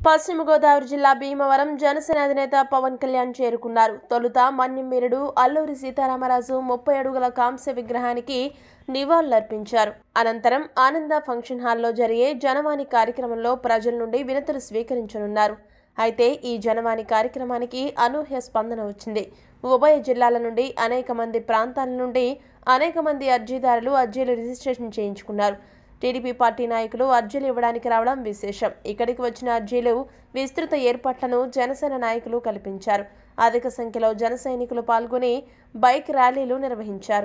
పశ్చిమ గోదావరి జిల్లా భీమవరం జనసేన అధినేత పవన్ కళ్యాణ్ చేరుకున్నారు తొలుత మన్యంవీరుడు అల్లూరి సీతారామరాజు ముప్పై అడుగుల కాంస్య విగ్రహానికి నివాళులర్పించారు అనంతరం ఆనంద ఫంక్షన్ హాల్లో జరిగే జనవాణి కార్యక్రమంలో ప్రజల నుండి వినతులు స్వీకరించనున్నారు అయితే ఈ జనవాణి కార్యక్రమానికి అనూహ్య స్పందన వచ్చింది ఉభయ జిల్లాల నుండి అనేక మంది ప్రాంతాల నుండి అనేక మంది అర్జీదారులు అర్జీలు రిజిస్ట్రేషన్ చేయించుకున్నారు టీడీపీ పార్టీ నాయకులు అర్జీలు ఇవ్వడానికి రావడం విశేషం ఇక్కడికి వచ్చిన అర్జీలు విస్తృత ఏర్పాట్లను జనసేన నాయకులు కల్పించారు అధిక సంఖ్యలో జన సైనికులు పాల్గొని బైక్ ర్యాలీలు నిర్వహించారు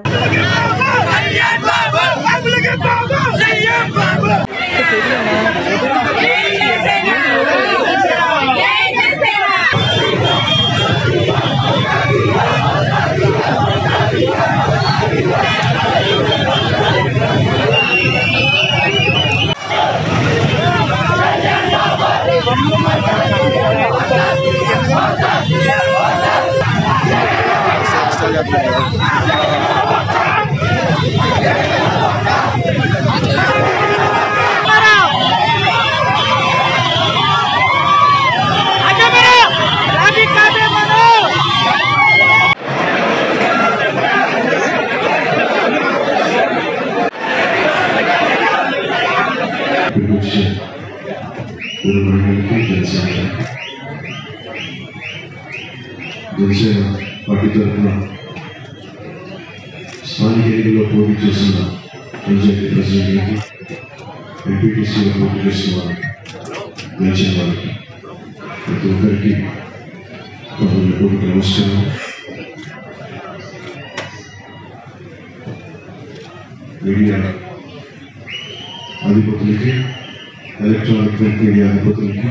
వచ్చి నిర్వహణకి జనసేన జనసేన పార్టీ తరఫున స్థానిక ఎన్నికల్లో పోటీ చేస్తున్న పంచాయతీ ప్రెసిడెంట్కి ఎంపీటీసీలో పోటీ చేస్తున్న వారికి గెలిచిన వారికి ప్రతి ఒక్కరికి ప్రభుత్వ నమస్కారం మీడియా అధిపతులకి ఎలక్ట్రానిక్ ప్రింట్ మీడియా అధిపతులకి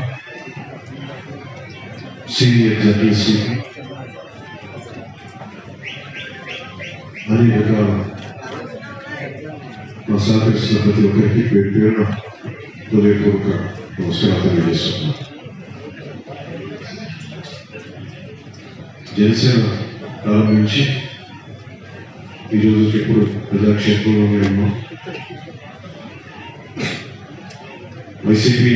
సీనియర్ జర్నలిస్ట్కి అన్ని రకాల మా సహకరిస్తున్న ప్రతి ఒక్కరికి పేరు పేరున హృదయపూర్వక నమస్కారం తెలియజేస్తున్నాను జనసేన ప్రారంభించి ఈరోజు ఎప్పుడు ప్రజాక్షేత్రంలో ఉన్నాం వైసీపీ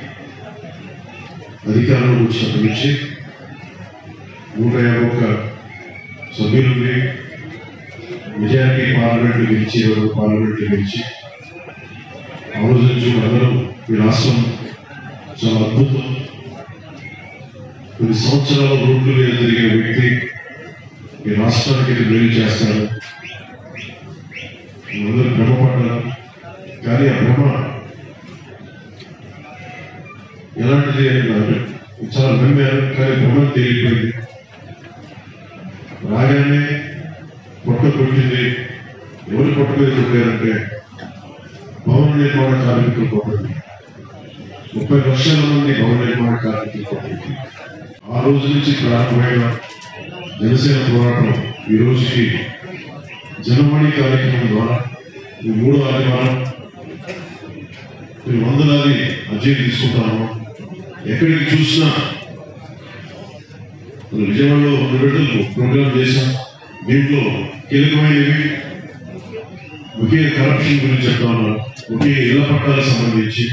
అధికారంలోకి వచ్చినప్పటి నుంచి నూట యాభై ఒక్క సభ్యులుండి మెజారిటీ పార్లమెంట్లు గెలిచి ఎవరు పార్లమెంట్లు గెలిచి ఆ రోజు నుంచి అందరం ఈ రాష్ట్రం చాలా అద్భుతం కొన్ని సంవత్సరాల రోడ్లు మీద తిరిగే వ్యక్తి ఈ రాష్ట్రానికి ఇది మేలు చేస్తారు అందరూ భ్రమపడ్డారు కానీ ఆ భ్రమ ఎలాంటిది అని నాకు చాలా నమ్మారు కానీ భ్రమం తెలియపోయింది రాగానే పొట్ట కొట్టింది ఎవరు పొట్ట మీద కొట్టారంటే భవన నిర్మాణ కార్మికులు కొట్టింది ముప్పై లక్షల మంది భవన నిర్మాణ కార్మికులు కొట్టింది ఆ రోజు నుంచి ప్రారంభమైన జనసేన పోరాటం ఈ రోజుకి జనవాణి కార్యక్రమం ద్వారా ఈ మూడో ఆదివారం మీరు వందలాది అర్జీ తీసుకుంటాము ఎక్కడికి చూసినా మన విజయవాడలో రెండు గంటలు ప్రోగ్రామ్ చేశాం దీంట్లో కీలకమైనవి ఒకే కరప్షన్ గురించి చెప్తాను ఒకే ఇళ్ల పట్టాలకు సంబంధించి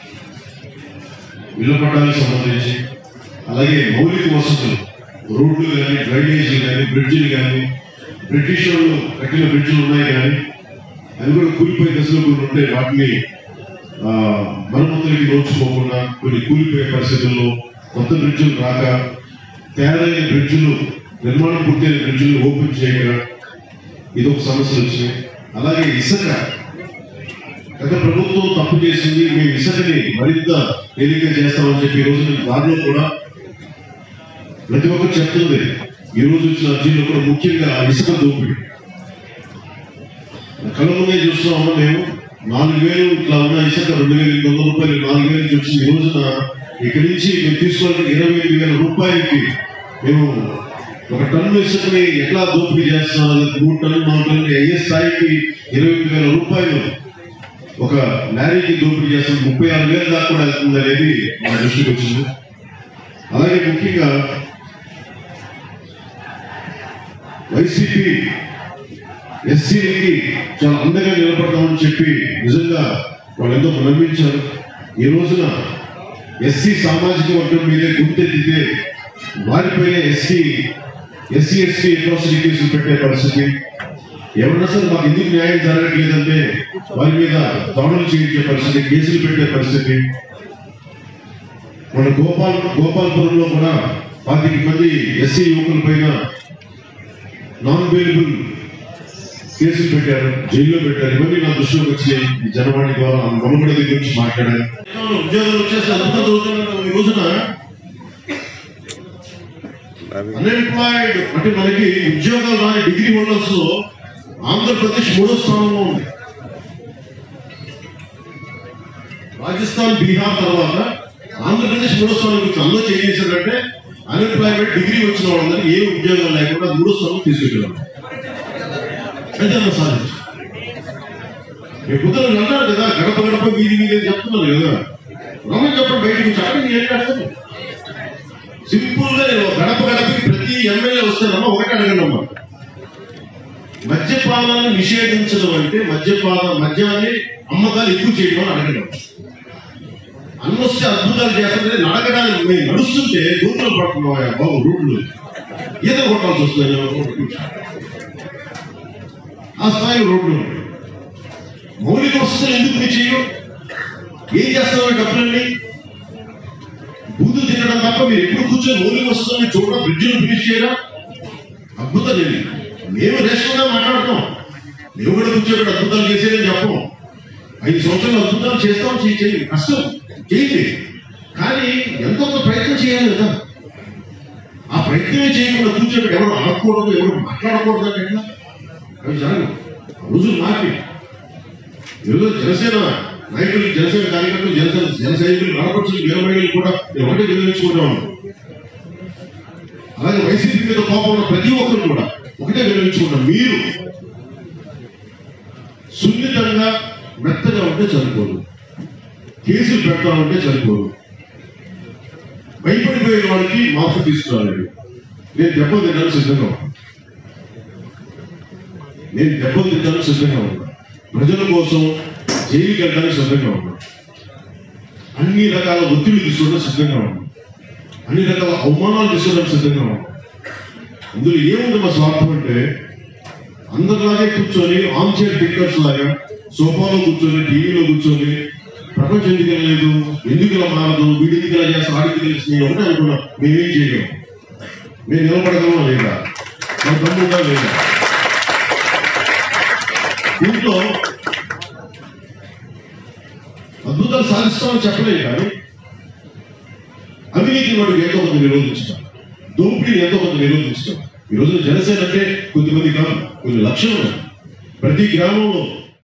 ఇళ్ల పట్టాలకు సంబంధించి అలాగే మౌలిక వసతులు రోడ్లు కానీ డ్రైనేజీలు కానీ బ్రిడ్జిలు కానీ బ్రిటిష్ వాళ్ళు కట్టిన బ్రిడ్జిలు ఉన్నాయి కానీ అవి కూడా కూలిపోయి దశలో కొన్ని ఉంటే వాటిని ఆ, మరమ్మతులకి నోచుకోకుండా కొన్ని కూలిపోయే పరిస్థితుల్లో కొత్త బ్రిడ్జులు రాక తయారైన బ్రిడ్జులు నిర్మాణం పూర్తయిన బ్రిడ్జులు ఓపెన్ చేయక ఇది ఒక సమస్య వచ్చింది అలాగే ఇసుక గత ప్రభుత్వం తప్పు చేసింది మేము ఇసుకని మరింత తేలిక చేస్తామని చెప్పి ఈ రోజు దానిలో కూడా ప్రతి ఒక్కరు చెప్తుంది ఈ రోజు వచ్చిన అర్జీలో కూడా ముఖ్యంగా ఇసుక దోపిడీ కళ్ళ ముందే చూస్తున్నాము మేము నాలుగు వేలు ఇట్లా ఉన్న ఇసుక రెండు వేల ఎనిమిది వందల రూపాయలు నాలుగు వేలు నుంచి వచ్చింది ఈ రోజున ఇక్కడి నుంచి మేము తీసుకోవాలంటే ఇరవై ఎనిమిది వేల రూపాయలకి మేము ఒక టన్ను ఇసుకని ఎట్లా దోపిడీ చేస్తున్నాం మూడు టన్ను నాలుగు టన్ను అయ్యే స్థాయికి ఇరవై ఎనిమిది వేల రూపాయలు ఒక లారీకి దోపిడీ చేస్తాం ముప్పై ఆరు వేల దాకా కూడా వెళ్తుంది అనేది మా దృష్టికి వచ్చింది అలాగే ముఖ్యంగా వైసీపీ ఎస్సీలకి చాలా అందంగా నిలబడతామని చెప్పి నిజంగా వాళ్ళు ఎంతో నమ్మించారు ఈ రోజున ఎస్సీ సామాజిక వర్గం మీదే గుర్తెత్తితే వారిపైన ఎస్సీ ఎస్సీ ఎస్టీ అట్రాసిటీ కేసులు పెట్టే పరిస్థితి ఎవరన్నా సరే మాకు ఎందుకు న్యాయం జరగట్లేదంటే వారి మీద దాడులు చేయించే పరిస్థితి కేసులు పెట్టే పరిస్థితి మన గోపాల్ గోపాల్పురంలో కూడా పాతిక మంది ఎస్సీ యువకుల పైన నాన్ బెయిలబుల్ కేసులు పెట్టారు జైల్లో పెట్టారు ఇవన్నీ నా దృష్టిలోకి వచ్చినాయి ఈ జనవాణి ద్వారా మనుగడ దగ్గర నుంచి మాట్లాడారు ఉద్యోగాలు వచ్చేసి అద్భుతం చదువుతున్నారు ఈ రోజున అన్ఎంప్లాయిడ్ అంటే మనకి ఉద్యోగాలు రాని డిగ్రీ హోల్డర్స్ లో ఆంధ్రప్రదేశ్ మూడో స్థానంలో ఉంది రాజస్థాన్ బీహార్ తర్వాత ఆంధ్రప్రదేశ్ మూడో స్థానం గురించి అందులో చేంజ్ చేశారంటే అన్ఎంప్లాయ్మెంట్ డిగ్రీ వచ్చిన వాళ్ళందరికీ ఏ ఉద్యోగం లేకుండా మూడో స్థానం తీసుకెళ్ళాం అంటే అన్న సాధించు మీ కుదరలు అన్నారు కదా గడప గడప వీధి వీధి అని చెప్తున్నారు కదా రమ్మని చెప్పండి బయటకు చెప్పండి ఏం అడగదు సింపుల్ గా నేను గడప గడపకి ప్రతి ఎమ్మెల్యే వస్తానమ్మా ఒకటి అడగండి అమ్మా మద్యపానాన్ని నిషేధించడం అంటే మద్యపాన మద్యాన్ని అమ్మకాలు ఎక్కువ చేయడం అని అడగడం అన్నొస్తే అద్భుతాలు చేస్తుంటే నడకడానికి మేము నడుస్తుంటే దూరంలో పడుతున్నావా బాబు రోడ్లు ఈత కొట్టాల్సి వస్తుంది నేను. ఆ స్థాయి రోడ్లు మౌలిక వసతులు ఎందుకు మీరు చేయడం ఏం చేస్తారో డబ్బులన్నీ బూతులు తినడం తప్ప మీరు ఎప్పుడు కూర్చొని మౌలిక వసతులని చూడడం బ్రిడ్జిలు ఫినిష్ చేయడం అద్భుతం ఇది మేము రేషన్గా మాట్లాడతాం మేము కూడా కూర్చోబెట్టి అద్భుతాలు చేసేదని చెప్పం ఐదు సంవత్సరాలు అద్భుతాలు చేస్తాం చేయి చేయి కష్టం చేయండి కానీ ఎంతో కొంత ప్రయత్నం చేయాలి కదా ఆ ప్రయత్నమే చేయకుండా కూర్చోబెట్టి ఎవరు అనకూడదు ఎవరు మాట్లాడకూడదు అంటే ఎట్లా అవి జరగదు రోజులు మారి ఈరోజు జనసేన నాయకులు జనసేన కార్యకర్తలు జనసేన జన సైనికులు నడపడుచులు వీరమహిళలు కూడా నేను ఒకటే వినియోగించుకుంటా ఉన్నాను అలాగే వైసీపీ మీద కోపం ఉన్న ప్రతి ఒక్కరు కూడా ఒకటే వినియోగించుకుంటాం మీరు సున్నితంగా మెత్తగా ఉంటే సరిపోదు కేసులు పెడతా ఉంటే సరిపోదు భయపడిపోయే వాడికి మార్పు తీసుకురాలేదు నేను దెబ్బలు తినడానికి సిద్ధంగా ఉన్నాను నేను దెబ్బలు తినడానికి సిద్ధంగా ఉన్నాను ప్రజల కోసం జైలుకి వెళ్ళడానికి సిద్ధంగా ఉన్నాను అన్ని రకాల ఒత్తిడి తీసుకోవడానికి సిద్ధంగా ఉన్నాను అన్ని రకాల అవమానాలు తీసుకోవడానికి సిద్ధంగా ఉన్నాను ఇందులో ఏముంది మా స్వార్థం అంటే అందరిలాగే కూర్చొని ఆన్ చైర్ టిక్కర్స్ లాగా సోఫాలో కూర్చొని టీవీలో కూర్చొని ప్రపంచం ఎందుకు వెళ్ళలేదు ఎందుకు ఇలా మారదు వీడి ఎందుకు ఇలా చేస్తా ఆడికి తెలిసి ఒకటే అనుకున్నాం మేమేం చేయలేం మేము నిలబడగలమా లేదా మన తమ్ముడా లేదా దీంట్లో అద్భుతాలు సాధిస్తామని చెప్పలేదు కానీ అవినీతి వాడికి ఎంతో కొంత నిరోధించడం దోపిడీని ఎంతో కొంత నిరోధించడం ఈ రోజు జనసేన అంటే కొద్దిమంది కాదు కొన్ని లక్షలు ప్రతి గ్రామంలో